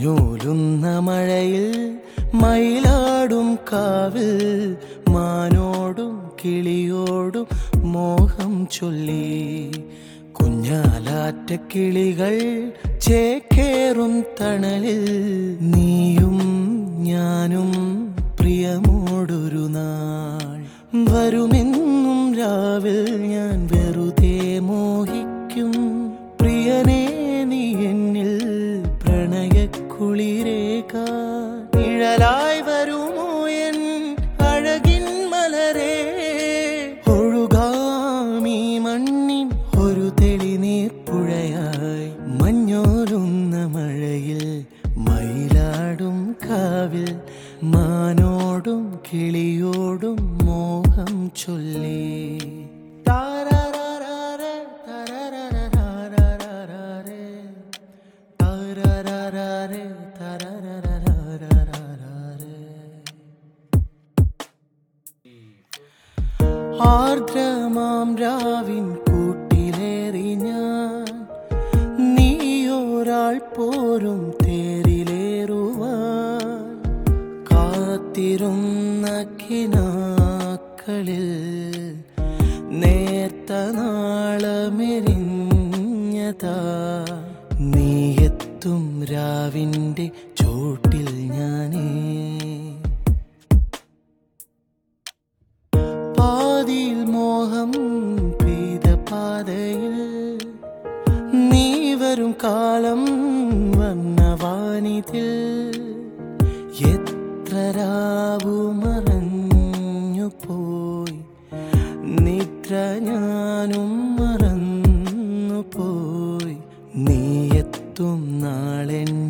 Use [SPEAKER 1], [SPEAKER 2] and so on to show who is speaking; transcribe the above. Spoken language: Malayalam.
[SPEAKER 1] മഞ്ഞൂലുന്ന മഴയിൽ മയിലാടും കാവിൽ മാനോടും കിളിയോടും മോഹം ചൊല്ലി കുഞ്ഞാലാറ്റ കിളികൾ ചേക്കേറും തണലിൽ നീയും ഞാനും പ്രിയമോടൊരു നാൾ വരുമെന്നും രാവിൽ ഞാൻ വെറുതെ മോഹിക്കും പ്രിയനേ നീ എന്നിൽ പ്രണയക്കുളിരേക നിഴലായി വരുമോ എൻ അഴകിൻ മലരേ ഒഴുകാമീ മണ്ണിൻ ഒരു തെളിനീർപ്പുഴയായി മഞ്ഞോരുന്ന മഴയിൽ മയിലാടും കാവിൽ മാനോടും കിളിയോടും മോഹം ചൊല്ലി താരാരാരാരെ, താരാരാരാരാരാരെ, താരാരാരാരെ, താരാരാരാരാരാരെ. ആർദ്രമാം രാവിൻ കൂട്ടിലേറി ഞാൻ നീയൊരാൾ പോരും തേരിലേറുവാൻ കാത്തിരുന്ന കിനാക്കളിൽ നേർത്ത നാളമെരിഞ്ഞതാ നീയെത്തും രാവിൻ്റെ ചോട്ടിൽ ഞാനേ പാതിയിൽ മോഹം പെയ്ത പാതയിൽ നീ വരും കാലം വന്ന വാനിതിൽ എത്ര രാവു മറഞ്ഞു പോയി നിദ്ര ഞാനും മറന്നു പോയി നീ എത്തും നാളെൻ